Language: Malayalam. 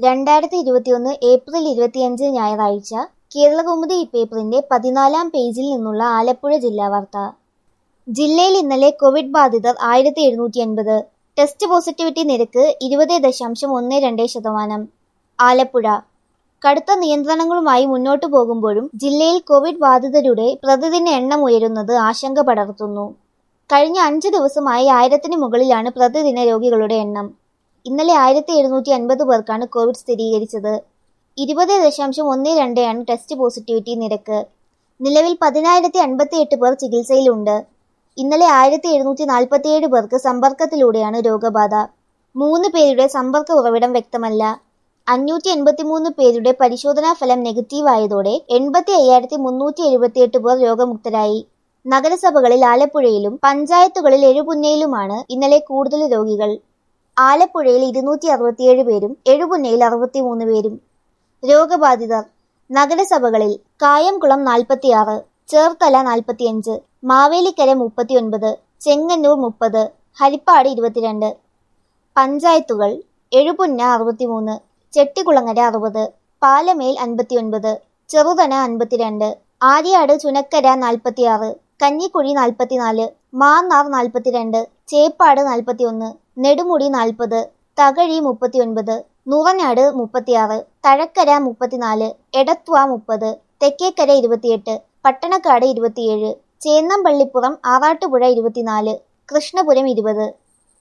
രണ്ടായിരത്തി ഇരുപത്തിയൊന്ന് ഏപ്രിൽ ഇരുപത്തിയഞ്ച് ഞായറാഴ്ച കേരളകൗമുദി പേപ്പറിന്റെ പതിനാലാം പേജിൽ നിന്നുള്ള ആലപ്പുഴ ജില്ലാ വാർത്ത ജില്ലയിൽ ഇന്നലെ കോവിഡ് ബാധിതർ ആയിരത്തി എഴുന്നൂറ്റി അൻപത് ടെസ്റ്റ് പോസിറ്റിവിറ്റി നിരക്ക് ഇരുപത് ദശാംശം ഒന്ന് രണ്ട് ശതമാനം ആലപ്പുഴ കടുത്ത നിയന്ത്രണങ്ങളുമായി മുന്നോട്ടു പോകുമ്പോഴും ജില്ലയിൽ കോവിഡ് ബാധിതരുടെ പ്രതിദിന എണ്ണം ഉയരുന്നത് ആശങ്ക പടർത്തുന്നു കഴിഞ്ഞ അഞ്ച് ദിവസമായി ആയിരത്തിന് മുകളിലാണ് പ്രതിദിന രോഗികളുടെ എണ്ണം ഇന്നലെ ആയിരത്തി എഴുന്നൂറ്റി അൻപത് പേർക്കാണ് കോവിഡ് സ്ഥിരീകരിച്ചത് ഇരുപത് ദശാംശം ഒന്ന് രണ്ടാണ് ടെസ്റ്റ് പോസിറ്റിവിറ്റി നിരക്ക് നിലവിൽ പതിനായിരത്തി അൻപത്തി എട്ട് പേർ ചികിത്സയിലുണ്ട് ഇന്നലെ ആയിരത്തി എഴുന്നൂറ്റി നാൽപ്പത്തിയേഴ് പേർക്ക് സമ്പർക്കത്തിലൂടെയാണ് രോഗബാധ മൂന്ന് പേരുടെ സമ്പർക്ക ഉറവിടം വ്യക്തമല്ല അഞ്ഞൂറ്റി എൺപത്തിമൂന്ന് പേരുടെ പരിശോധനാ ഫലം നെഗറ്റീവ് ആയതോടെ എൺപത്തി അയ്യായിരത്തി മുന്നൂറ്റി എഴുപത്തിയെട്ട് പേർ രോഗമുക്തരായി നഗരസഭകളിൽ ആലപ്പുഴയിലും പഞ്ചായത്തുകളിൽ എഴുപുന്നയിലുമാണ് ഇന്നലെ കൂടുതൽ രോഗികൾ ആലപ്പുഴയിൽ ഇരുന്നൂറ്റി അറുപത്തിയേഴ് പേരും എഴുപുന്നയിൽ അറുപത്തിമൂന്ന് പേരും രോഗബാധിതർ നഗരസഭകളിൽ കായംകുളം നാൽപ്പത്തിയാറ് ചേർത്തല നാൽപ്പത്തിയഞ്ച് മാവേലിക്കര മുപ്പത്തിയൊൻപത് ചെങ്ങന്നൂർ മുപ്പത് ഹരിപ്പാട് ഇരുപത്തിരണ്ട് പഞ്ചായത്തുകൾ എഴുപുന്ന അറുപത്തിമൂന്ന് ചെട്ടികുളങ്ങര അറുപത് പാലമേൽ അൻപത്തിയൊൻപത് ചെറുതന അൻപത്തിരണ്ട് ആര്യാട് ചുനക്കര നാൽപ്പത്തിയാറ് കഞ്ഞിക്കുഴി നാൽപ്പത്തിനാല് മാന്നാർ നാൽപ്പത്തിരണ്ട് ചേപ്പാട് നാൽപ്പത്തിയൊന്ന് നെടുമുടി നാൽപ്പത് തകഴി മുപ്പത്തിയൊൻപത് നുറനാട് മുപ്പത്തിയാറ് തഴക്കര മുപ്പത്തിനാല് എടത്വ മുപ്പത് തെക്കേക്കര ഇരുപത്തിയെട്ട് പട്ടണക്കാട് ഇരുപത്തിയേഴ് ചേന്നമ്പള്ളിപ്പുറം ആറാട്ടുപുഴ ഇരുപത്തിനാല് കൃഷ്ണപുരം ഇരുപത്